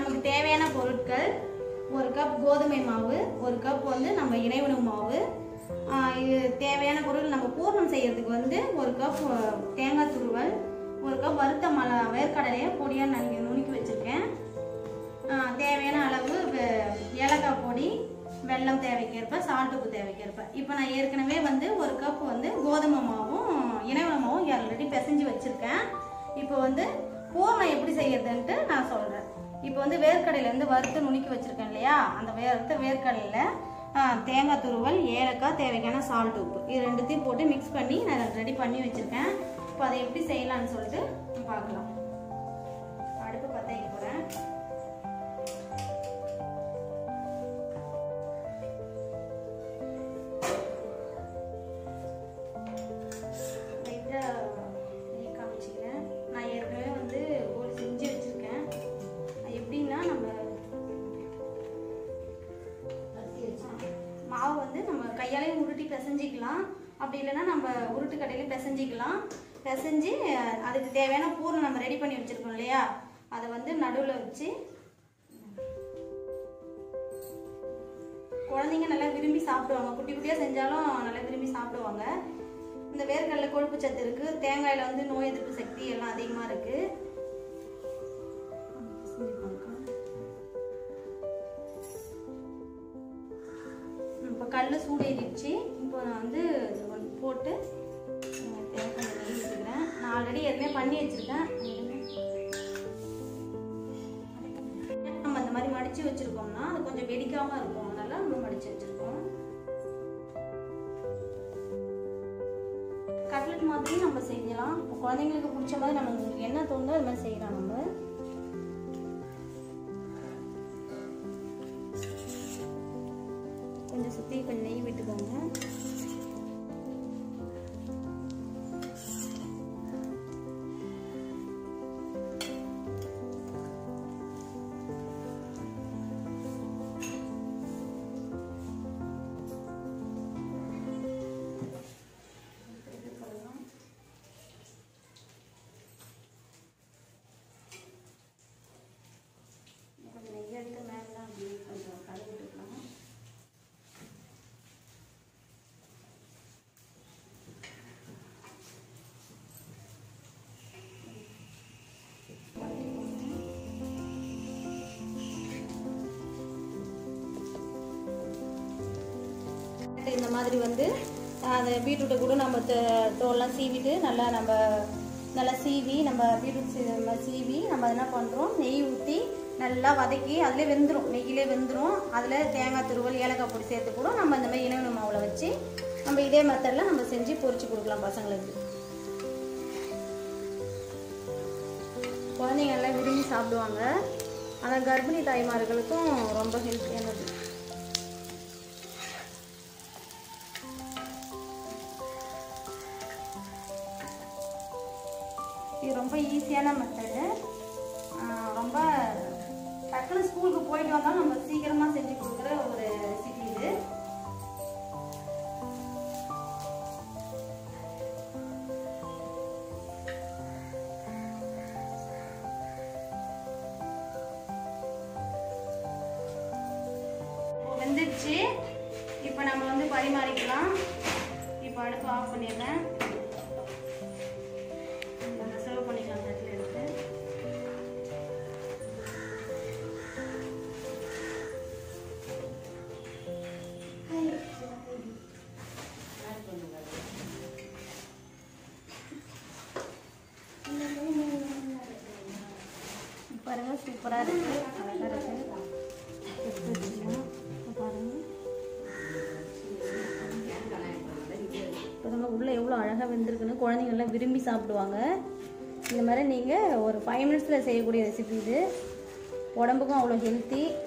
நமக்கு தேவையான பொருட்கள் ஒரு கப் கோதுமை மாவு ஒரு கப் வந்து நம்ம இணை உணவு மாவு ஆஹ் இது தேவையான பொருள் நம்ம பூர்ணம் செய்யறதுக்கு வந்து ஒரு கப் அஹ், தேங்காய் துருவல் ஒரு கப் வறுத்த மலை வேர்க்கடலையை பொடியாக நான் இங்கே நுணுக்கி வச்சுருக்கேன் ஆஹ் தேவையான அளவு வெ- ஏலக்காய் பொடி வெல்லம் தேவைக்கேற்ப சால்ட் உப்பு தேவைக்கேற்ப இப்போ நான் ஏற்கனவே வந்து ஒரு கப் வந்து கோதுமை மாவும் இணைவன மாவும் ஆல்ரெடி பிசைஞ்சு வச்சுருக்கேன் இப்போ வந்து பூர்ணம் எப்படி செய்யறதுன்ட்டு நான் சொல்கிறேன் இப்போ வந்து வேர்க்கடையில இருந்து வறுத்து நுணுக்கி வச்சுருக்கேன் இல்லையா அந்த வறுத்த வேர்க்கடலையில் தேங்காய் துருவல் ஏலக்காய் தேவையான சால்ட் உப்பு இது ரெண்டுத்தையும் போட்டு மிக்ஸ் பண்ணி நான் ரெடி பண்ணி வச்சுருக்கேன் இப்போ அதை எப்படி செய்யலாம்னு சொல்லிட்டு பார்க்கலாம் அடுப்பு பற்ற வைக்க போகிறேன் லைட்டாக நெய் காமிச்சிக்கிறேன் நான் ஏற்கனவே வந்து ஒரு செஞ்சு வச்சுருக்கேன் அது எப்படின்னா நம்ம மாவு வந்து நம்ம கையாலேயும் உருட்டி பிசைஞ்சிக்கலாம் அப்படி இல்லைன்னா நம்ம உருட்டு கடையிலையும் பிசைஞ்சிக்கலாம் பிசைஞ்சு அஹ், அதுக்கு தேவையான பூர்ணம் நம்ம ரெடி பண்ணி வச்சுருக்கோம் இல்லையா அதை வந்து நடுவில் வச்சு குழந்தைங்க நல்லா விரும்பி சாப்பிடுவாங்க குட்டி குட்டியாக செஞ்சாலும் நல்லா விரும்பி சாப்பிடுவாங்க இந்த வேர்க்கடலை கொழுப்பு சத்து இருக்கு தேங்காயில வந்து நோய் எதிர்ப்பு சக்தி எல்லாம் அதிகமா இருக்கு இப்போ கல் சூடேறிடுச்சு இப்போ நான் வந்து இது வந்து போட்டு அஹ், தேங்காய் நெய் ஊற்றிக்கிறேன் நான் ஆல்ரெடி எதுவுமே பண்ணி வச்சிருக்கேன் நம்ம அந்த மாதிரி மடிச்சு வச்சிருக்கோம்னா அது கொஞ்சம் வெடிக்காம இருக்கும் அதனால நம்ம மடிச்சு வச்சிருக்கோம் கட்லெட் மாதிரி நம்ம செய்யலாம் இப்போ குழந்தைங்களுக்கு பிடிச்ச மாதிரி நம்ம உங்களுக்கு என்ன தோணுதோ அது மாதிரி செய்யலாம் நம்ம கொஞ்சம் சுற்றி கொஞ்சம் நெய் விட்டுக்கோங்க கொஞ்சம் நெய் எடுத்து மேலே அப்படி கொஞ்சம் கழுவி விட்டுக்கலாம் இந்த மாதிரி வந்து அந்த பீட்ரூட்டை கூட நம்ம தோ- தோல்லாம் சீவிட்டு நல்லா நம்ம நல்லா சீவி நம்ம பீட்ரூட் சீ- நம்ம சீவி நம்ம என்ன பண்ணுறோம் நெய் ஊற்றி நல்லா வதக்கி அதிலே வெந்துடும் நெய்யிலே வெந்துடும் அதில் தேங்காய் துருவல் ஏலக்காய் பொடி சேர்த்து கூட நம்ம இந்த மாதிரி இனவெளி மாவில் வச்சு நம்ம இதே மெத்தடில் நம்ம செஞ்சு பொரிச்சு கொடுக்கலாம் பசங்களுக்கு குழந்தைங்க எல்லாம் விரும்பி சாப்பிடுவாங்க ஆனால் கர்ப்பிணி தாய்மார்களுக்கும் ரொம்ப ஹெல்த்தியானது இது ரொம்ப ஈஸியான மெத்தடு ரொம்ப டக்குன்னு ஸ்கூலுக்கு போயிட்டு வந்தாலும் நம்ம சீக்கிரமா செஞ்சு கொடுக்குற ஒரு ரெசிபி இது வெந்துடுச்சு இப்போ நம்ம வந்து பரிமாறிக்கலாம் இப்போ அடுப்பு ஆஃப் பண்ணிடுறேன் நம்ம சர்வ் பண்ணிக்கலாம் தட்டில் எடுத்து பாருங்க சூப்பரா இருக்கு அழகா இருக்கு எடுத்து வச்சுக்கலாம். இப்ப பாருங்க பாருங்க உள்ள எவ்வளோ அழகாக வெந்திருக்குன்னு குழந்தைங்க எல்லாம் விரும்பி சாப்பிடுவாங்க இந்த மாதிரி நீங்கள் ஒரு ஃபைவ் மினிட்ஸில் செய்யக்கூடிய ரெசிபி இது உடம்புக்கும் அவ்வளோ ஹெல்த்தி